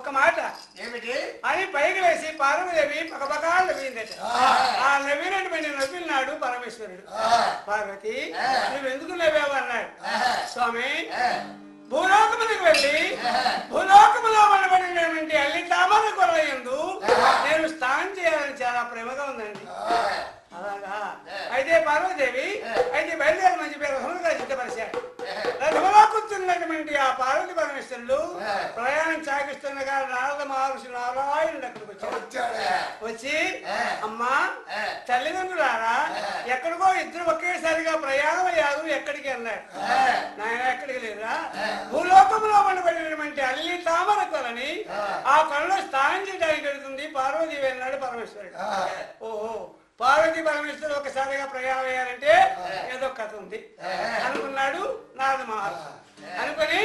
ఒక్క మాట ఏమిటి అని పైకి వేసి పార్వదేవి పకపకాలు నవ్విందట ఆ నవ్వినటువంటి నవ్వినాడు పరమేశ్వరుడు పార్వతి నువ్వు ఎందుకు నవ్వావు అన్నాడు స్వామి భూలోకములకు వెళ్ళి భూలోకములో మనబడినటువంటి అల్లి తామర కొరయందు నేను స్నానం చేయాలని చాలా ప్రేమగా ఉందండి అలాగా అయితే పార్వదేవి అయితే బయలుదేరి మంచి పేరు రథములుగా సిద్ధపరిచాడు రథములో కూర్చున్నటువంటి ఆ పార్వతి పరమేశ్వరులు ప్రయాణం సాగిస్తుండగా నారద మహర్షి నారాయణుడు అక్కడికి వచ్చాడు వచ్చాడే వచ్చి అమ్మా తల్లిదండ్రులారా ఎక్కడికో ఇద్దరు ఒకేసారిగా ప్రయాణం అయ్యారు ఎక్కడికి అన్నాడు నాయన ఎక్కడికి లేదురా భూలోకంలో ఉండబడినటువంటి అల్లి తామర కొలని ఆ కొలలో స్నానం చేయడానికి వెళుతుంది పార్వతీదేవి అన్నాడు పరమేశ్వరుడు ఓహో పార్వతీ పరమేశ్వరుడు ఒకసారిగా ప్రయాణం అయ్యారంటే ఏదో కథ ఉంది అనుకున్నాడు నారద మహర్షి అనుకుని